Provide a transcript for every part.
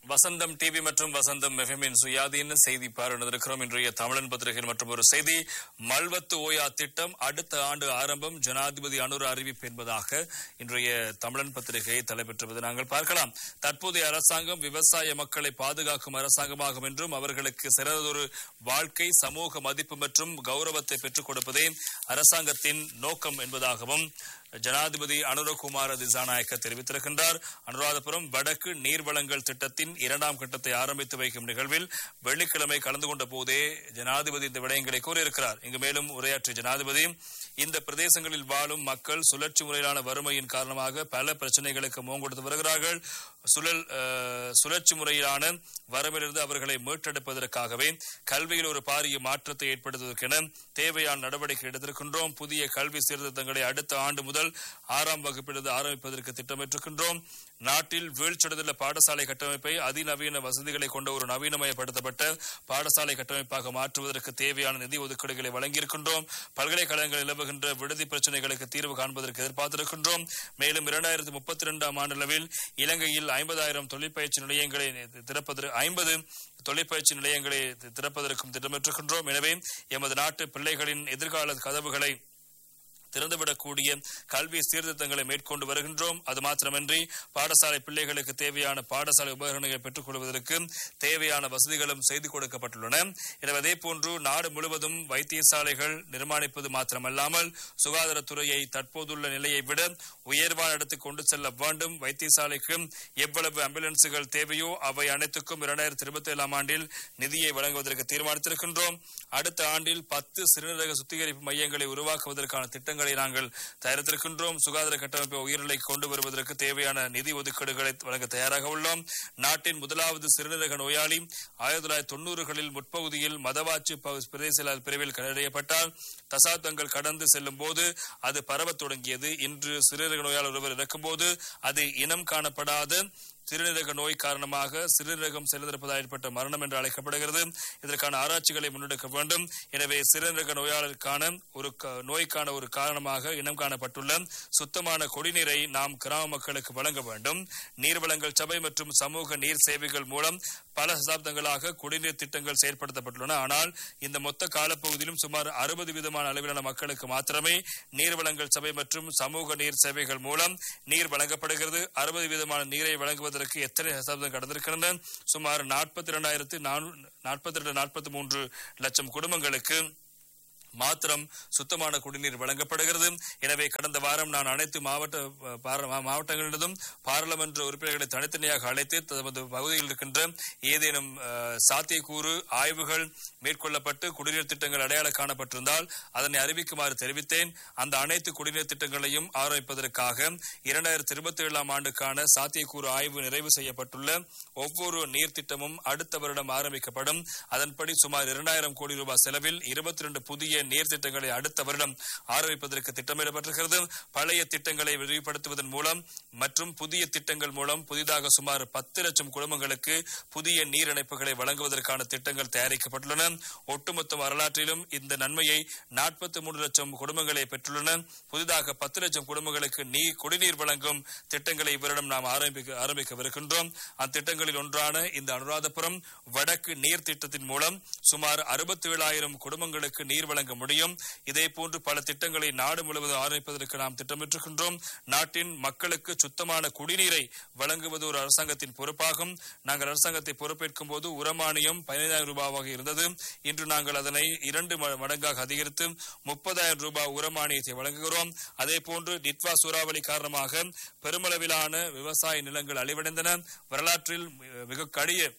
வசந்தம் TV மற்றும் வசந்தம் எஃப்எம்மின் சுயாதீன செய்தி பார்வையிட்டிருக்கிறோம் இன்றைய தமிழன் பத்திரிகையில் மற்றும் ஒரு செய்தி மல்வத்து ஓயா திட்டம் அடுத்த ஆண்டு ஆரம்பம் ஜனாதிபதி அனுர அறிவிப்பு என்பதாக இன்றைய தமிழன் பத்திரிகை தலைப்பெற்றுவது நாங்கள் பார்க்கலாம் தற்போதைய அரசாங்கம் விவசாய மக்களை பாதுகாக்கும் அரசாங்கமாகும் என்றும் அவர்களுக்கு சிறந்ததொரு வாழ்க்கை சமூக மதிப்பு மற்றும் கௌரவத்தை பெற்றுக் கொடுப்பதே அரசாங்கத்தின் நோக்கம் என்பதாகவும் ஜனாதிபதி அனுரகுமார திசாநாயக்க தெரிவித்திருக்கின்றார் அனுராதபுரம் வடக்கு நீர்வளங்கள் திட்டத்தின் இரண்டாம் கட்டத்தை ஆரம்பித்து வைக்கும் நிகழ்வில் வெள்ளிக்கிழமை கலந்து கொண்ட போதே ஜனாதிபதி இந்த விடயங்களை கூறியிருக்கிறார் இங்கு மேலும் உரையாற்றிய ஜனாதிபதி இந்த பிரதேசங்களில் வாழும் மக்கள் சுழற்சி முறையிலான வறுமையின் காரணமாக பல பிரச்சனைகளுக்கு முகங்கொடுத்து வருகிறார்கள் சுழல் அஹ், சுழற்சி முறையிலான வரவிலிருந்து அவர்களை மீட்டெடுப்பதற்காகவே கல்வியில் ஒரு பாரிய மாற்றத்தை ஏற்படுத்துவதற்கென தேவையான நடவடிக்கை எடுத்திருக்கின்றோம் புதிய கல்வி சீர்திருத்தங்களை அடுத்த ஆண்டு முதல் ஆறாம் வகுப்பிலிருந்து ஆரம்பிப்பதற்கு திட்டமிட்டிருக்கின்றோம் நாட்டில் வீழ்ச்சியடைந்துள்ள பாடசாலை கட்டமைப்பை அதிநவீன வசதிகளை கொண்ட ஒரு நவீனமயப்படுத்தப்பட்ட பாடசாலை கட்டமைப்பாக மாற்றுவதற்கு தேவையான நிதி ஒதுக்கீடுகளை வழங்கியிருக்கின்றோம் பல்கலைக்கழகங்கள் நிலவுகின்ற விடுதி பிரச்சனைகளுக்கு தீர்வு காண்பதற்கு எதிர்பார்த்திருக்கின்றோம் மேலும் இரண்டாயிரத்தி முப்பத்தி இரண்டாம் ஆண்டளவில் இலங்கையில் ஐம்பதாயிரம் தொழிற்பயிற்சி நிலையங்களை திறப்பதற்கு ஐம்பது தொழிற்பயிற்சி நிலையங்களை திறப்பதற்கும் திட்டமிட்டிருக்கின்றோம் எனவே எமது நாட்டு பிள்ளைகளின் எதிர்கால கதவுகளை திறந்துவிடக்கூடிய கல்வி சீர்திருத்தங்களை மேற்கொண்டு வருகின்றோம் அது மாத்திரமன்றி பாடசாலை பிள்ளைகளுக்கு தேவையான பாடசாலை உபகரணங்களை பெற்றுக் கொள்வதற்கு தேவையான வசதிகளும் செய்து கொடுக்கப்பட்டுள்ளன எனவே அதே போன்று நாடு முழுவதும் வைத்தியசாலைகள் நிர்மாணிப்பது மாத்திரமல்லாமல் சுகாதாரத்துறையை தற்போதுள்ள நிலையை விட உயர்வான இடத்துக்கு கொண்டு செல்ல வேண்டும் வைத்தியசாலைக்கு எவ்வளவு ஆம்புலன்ஸுகள் தேவையோ அவை அனைத்துக்கும் இரண்டாயிரத்தி இருபத்தி ஏழாம் ஆண்டில் நிதியை வழங்குவதற்கு தீர்மானித்திருக்கின்றோம் அடுத்த ஆண்டில் பத்து சிறுநீரக சுத்திகரிப்பு மையங்களை உருவாக்குவதற்கான திட்டங்களை நாங்கள் தயாரித்திருக்கின்றோம் சுகாதார கட்டமைப்பை உயர்நிலைக்கு கொண்டு வருவதற்கு தேவையான நிதி ஒதுக்கீடுகளை வழங்க தயாராக உள்ளோம் நாட்டின் முதலாவது சிறுநீரக நோயாளி ஆயிரத்தி தொள்ளாயிரத்தி தொண்ணூறுகளில் முற்பகுதியில் மதவாச்சி ப- பிரதேச செயலாளர் பிரிவில் கண்டறியப்பட்டார் தசாப்தங்கள் கடந்து செல்லும் போது அது பரவத் தொடங்கியது இன்று சிறுநீரக நோயாளர் ஒருவர் இறக்கும்போது அது இனம் காணப்படாத சிறுநீரக நோய் காரணமாக சிறுநீரகம் செலுத்திருப்பதால் ஏற்பட்ட மரணம் என்று அழைக்கப்படுகிறது இதற்கான ஆராய்ச்சிகளை முன்னெடுக்க வேண்டும் எனவே சிறுநீரக நோயாளருக்கான ஒரு க- நோய்க்கான ஒரு காரணமாக இனம் காணப்பட்டுள்ள சுத்தமான குடிநீரை நாம் கிராம மக்களுக்கு வழங்க வேண்டும் நீர்வளங்கள் சபை மற்றும் சமூக நீர் சேவைகள் மூலம் பல சதாப்தங்களாக குடிநீர் திட்டங்கள் செயல்படுத்தப்பட்டுள்ளன ஆனால் இந்த மொத்த காலப்பகுதியிலும் சுமார் அறுபது விதமான அளவிலான மக்களுக்கு மாத்திரமே நீர்வளங்கள் சபை மற்றும் சமூக நீர் சேவைகள் மூலம் நீர் வழங்கப்படுகிறது அறுபது விதமான நீரை வழங்குவதற்கு எத்தனை சதவீதம் கடந்திருக்கின்றன சுமார் நாற்பத்தி இரண்டாயிரத்து நாற்பத்தி ரெண்டு நாற்பத்தி மூன்று லட்சம் குடும்பங்களுக்கு மாத்திரம் சுத்தமான குடிநீர் வழங்கப்படுகிறது எனவே கடந்த வாரம் நான் அனைத்து மாவட்ட அஹ், பார- மா- மாவட்டங்களிலும் பாராளுமன்ற உறுப்பினர்களை தனித்தனியாக அழைத்து தமது பகுதியில் இருக்கின்ற ஏதேனும் அஹ், சாத்தியக்கூறு ஆய்வுகள் மேற்கொள்ளப்பட்டு குடிநீர் திட்டங்கள் அடையாளம் காணப்பட்டிருந்தால் அதனை அறிவிக்குமாறு தெரிவித்தேன் அந்த அனைத்து குடிநீர் திட்டங்களையும் ஆரம்பிப்பதற்காக இரண்டாயிரத்தி இருபத்தி ஏழாம் ஆண்டுக்கான சாத்தியக்கூறு ஆய்வு நிறைவு செய்யப்பட்டுள்ள ஒவ்வொரு நீர் திட்டமும் அடுத்த வருடம் ஆரம்பிக்கப்படும் அதன்படி சுமார் இரண்டாயிரம் கோடி ரூபாய் செலவில் இருபத்தி ரெண்டு புதிய நீர் திட்டங்களை அடுத்த வருடம் ஆரம்பிப்பதற்கு திட்டமிடப்பட்டிருக்கிறது பழைய திட்டங்களை விரிவுபடுத்துவதன் மூலம் மற்றும் புதிய திட்டங்கள் மூலம் புதிதாக சுமார் பத்து லட்சம் குடும்பங்களுக்கு புதிய நீர் இணைப்புகளை வழங்குவதற்கான திட்டங்கள் தயாரிக்கப்பட்டுள்ளன ஒட்டுமொத்த வரலாற்றிலும் இந்த நன்மையை நாற்பத்தி மூன்று லட்சம் குடும்பங்களை பெற்றுள்ளன புதிதாக பத்து லட்சம் குடும்பங்களுக்கு நீர் குடிநீர் வழங்கும் திட்டங்களை இவரிடம் நாம் ஆரம்பிக்க ஆரம்பிக்கவிருக்கின்றோம் அத்திட்டங்களில் ஒன்றான இந்த அனுராதபுரம் வடக்கு நீர் திட்டத்தின் மூலம் சுமார் அறுபத்தி ஏழாயிரம் குடும்பங்களுக்கு நீர் வழங்க முடியும் இதே போன்று பல திட்டங்களை நாடு முழுவதும் ஆரம்பிப்பதற்கு நாம் திட்டமிட்டிருக்கின்றோம் நாட்டின் மக்களுக்கு சுத்தமான குடிநீரை வழங்குவது ஒரு அரசாங்கத்தின் பொறுப்பாகும் நாங்கள் அரசாங்கத்தை பொறுப்பேற்கும் போது உரமானியம் பதினைந்தாயிரம் ரூபாவாக இருந்தது இன்று நாங்கள் அதனை இரண்டு ம- மடங்காக அதிகரித்து முப்பதாயிரம் ரூபாய் உரமானியத்தை வழங்குகிறோம் அதே போன்று நிட்வா சூறாவளி காரணமாக பெருமளவிலான விவசாய நிலங்கள் அழிவடைந்தன வரலாற்றில் மி- மிக கடிய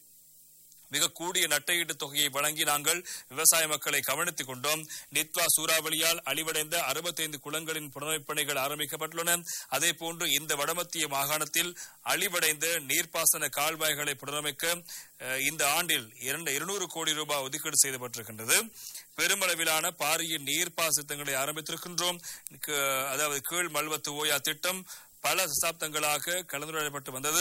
மிக கூடிய நட்டையீட்டு தொகையை வழங்கி நாங்கள் விவசாய மக்களை கவனித்துக் கொண்டோம் நித்வா சூறாவளியால் அழிவடைந்த அறுபத்தைந்து குளங்களின் புனரமைப்பணிகள் ஆரம்பிக்கப்பட்டுள்ளன அதே போன்று இந்த வடமத்திய மாகாணத்தில் அழிவடைந்த நீர்ப்பாசன கால்வாய்களை புனரமைக்க அஹ், இந்த ஆண்டில் இரண்டு இருநூறு கோடி ரூபாய் ஒதுக்கீடு செய்யப்பட்டிருக்கின்றது பெருமளவிலான பாரிய நீர்ப்பாசன திட்டங்களை ஆரம்பித்திருக்கின்றோம் க- அதாவது கீழ் மல்வத்து ஓயா திட்டம் பல தசாப்தங்களாக கலந்துரையாடப்பட்டு வந்தது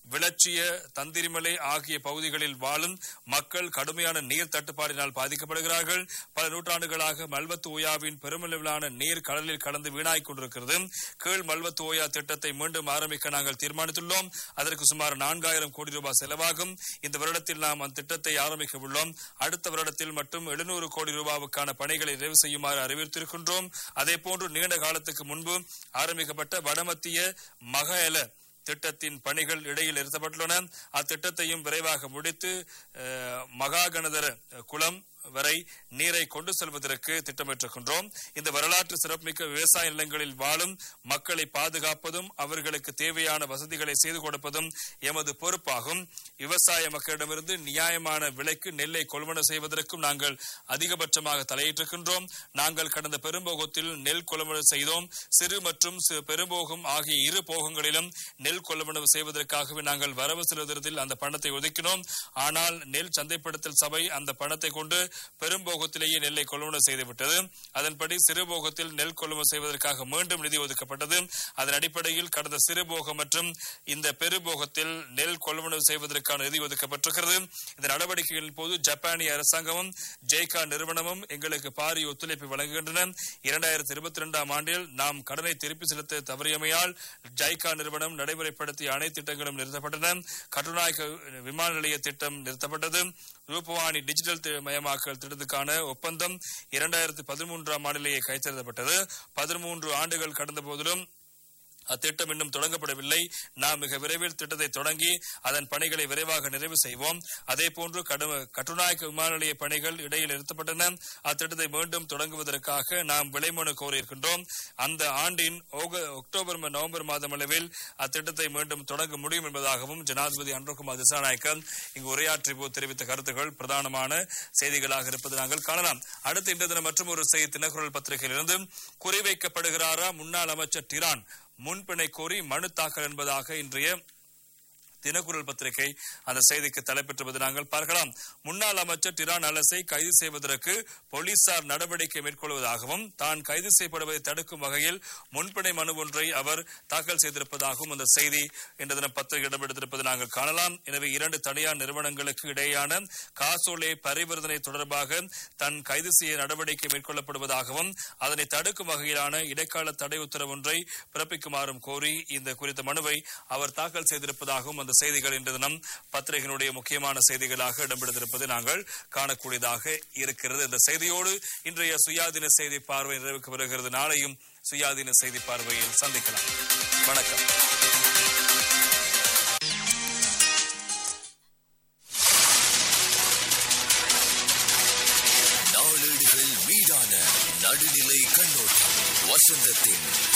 விளச்சிய தந்திரிமலை ஆகிய பகுதிகளில் வாழும் மக்கள் கடுமையான நீர் தட்டுப்பாடினால் பாதிக்கப்படுகிறார்கள் பல நூற்றாண்டுகளாக மல்வத்து ஓயாவின் பெருமளவிலான நீர் கடலில் கலந்து வீணாய் கொண்டிருக்கிறது கீழ் மல்வத்து ஓயா திட்டத்தை மீண்டும் ஆரம்பிக்க நாங்கள் தீர்மானித்துள்ளோம் அதற்கு சுமார் நான்காயிரம் கோடி ரூபாய் செலவாகும் இந்த வருடத்தில் நாம் அந்த திட்டத்தை ஆரம்பிக்க உள்ளோம் அடுத்த வருடத்தில் மட்டும் எழுநூறு கோடி ரூபாவுக்கான பணிகளை நிறைவு செய்யுமாறு அறிவித்திருக்கின்றோம் அதே போன்று நீண்ட காலத்துக்கு முன்பு ஆரம்பிக்கப்பட்ட வடமத்திய மகஎல திட்டத்தின் பணிகள் இடையில் நிறுத்தப்பட்டுள்ளன அத்திட்டத்தையும் விரைவாக முடித்து அஹ், மகாகணதர குளம் வரை நீரை கொண்டு செல்வதற்கு திட்டமிட்டிருக்கின்றோம் இந்த வரலாற்று சிறப்புமிக்க விவசாய நிலங்களில் வாழும் மக்களை பாதுகாப்பதும் அவர்களுக்கு தேவையான வசதிகளை செய்து கொடுப்பதும் எமது பொறுப்பாகும் விவசாய மக்களிடமிருந்து நியாயமான விலைக்கு நெல்லை கொள்வனவு செய்வதற்கும் நாங்கள் அதிகபட்சமாக தலையிட்டிருக்கின்றோம் நாங்கள் கடந்த பெரும்போகத்தில் நெல் கொள்வனவு செய்தோம் சிறு மற்றும் சி- பெரும்போகம் ஆகிய இரு போகங்களிலும் நெல் கொள்வனவு செய்வதற்காகவே நாங்கள் வரவு செலுத்துவதில் அந்த பணத்தை ஒதுக்கினோம் ஆனால் நெல் சந்தைப்படுத்தல் சபை அந்த பணத்தை கொண்டு பெரும்போகத்திலேயே நெல்லை கொள்வனவு செய்துவிட்டது அதன்படி சிறுபோகத்தில் நெல் கொள்வனவு செய்வதற்காக மீண்டும் நிதி ஒதுக்கப்பட்டது அதன் அடிப்படையில் கடந்த சிறுபோகம் மற்றும் இந்த பெருபோகத்தில் நெல் கொள்வனவு செய்வதற்கான நிதி ஒதுக்கப்பட்டிருக்கிறது இந்த நடவடிக்கைகளின் போது ஜப்பானிய அரசாங்கமும் ஜெய்கா நிறுவனமும் எங்களுக்கு பாரிய ஒத்துழைப்பு வழங்குகின்றன இரண்டாயிரத்தி இருபத்தி இரண்டாம் ஆண்டில் நாம் கடனை திருப்பி செலுத்த தவறியமையால் ஜைகா நிறுவனம் நடைமுறைப்படுத்திய அனைத்து திட்டங்களும் நிறுத்தப்பட்டன கட்டுநாயக்க விமான நிலைய திட்டம் நிறுத்தப்பட்டது ரூபவாணி டிஜிட்டல் தி- மயமாக்கல் திட்டத்துக்கான ஒப்பந்தம் இரண்டாயிரத்தி பதிமூன்றாம் ஆண்டிலேயே கைச்செலுத்தப்பட்டது பதிமூன்று ஆண்டுகள் கடந்த போதிலும் அத்திட்டம் இன்னும் தொடங்கப்படவில்லை நாம் மிக விரைவில் திட்டத்தை தொடங்கி அதன் பணிகளை விரைவாக நிறைவு செய்வோம் அதே போன்று கடு- கட்டுநாயக்க விமான நிலைய பணிகள் இடையில் நிறுத்தப்பட்டன அத்திட்டத்தை மீண்டும் தொடங்குவதற்காக நாம் விலைமனு கோரியிருக்கின்றோம் அந்த ஆண்டின் ஓக- அக்டோபர் ம- நவம்பர் மாதம் அளவில் அத்திட்டத்தை மீண்டும் தொடங்க முடியும் என்பதாகவும் ஜனாதிபதி அன்ரகுமார் திசாநாயக்கர் இங்கு உரையாற்றி போது தெரிவித்த கருத்துக்கள் பிரதானமான செய்திகளாக இருப்பது நாங்கள் காணலாம் அடுத்து இன்று தினம் மற்றும் ஒரு செய்தி தினக்குரல் பத்திரிகையிலிருந்து குறிவைக்கப்படுகிறாரா முன்னாள் அமைச்சர் டிரான் முன்பிணை கோரி மனு தாக்கல் என்பதாக இன்றைய தினக்குரல் பத்திரிகை அந்த செய்திக்கு தலைப்பெற்றுவது நாங்கள் பார்க்கலாம் முன்னாள் அமைச்சர் டிரான் அலசை கைது செய்வதற்கு போலீசார் நடவடிக்கை மேற்கொள்வதாகவும் தான் கைது செய்யப்படுவதை தடுக்கும் வகையில் முன்பிணை மனு ஒன்றை அவர் தாக்கல் செய்திருப்பதாகவும் அந்த செய்தி இன்று தினம் பத்திரிகை இடம்பெடுத்திருப்பது நாங்கள் காணலாம் எனவே இரண்டு தனியார் நிறுவனங்களுக்கு இடையேயான காசோலை பரிவர்த்தனை தொடர்பாக தன் கைது செய்ய நடவடிக்கை மேற்கொள்ளப்படுவதாகவும் அதனை தடுக்கும் வகையிலான இடைக்கால தடை உத்தரவு ஒன்றை பிறப்பிக்குமாறும் கோரி இந்த குறித்த மனுவை அவர் தாக்கல் செய்திருப்பதாகவும் அந்த செய்திகள் இன்று தினம் பத்திரிகையினுடைய முக்கியமான செய்திகளாக இடம்பெடுத்திருப்பது நாங்கள் காணக்கூடியதாக இருக்கிறது இந்த செய்தியோடு இன்றைய சுயாதீன செய்தி பார்வை நிறைவுக்கு வருகிறது நாளையும் சுயாதீன செய்தி பார்வையில் சந்திக்கலாம் வணக்கம் நாளேடுகள் மீதான நடுநிலை கண்ணோட்டம் வசந்தத்தின்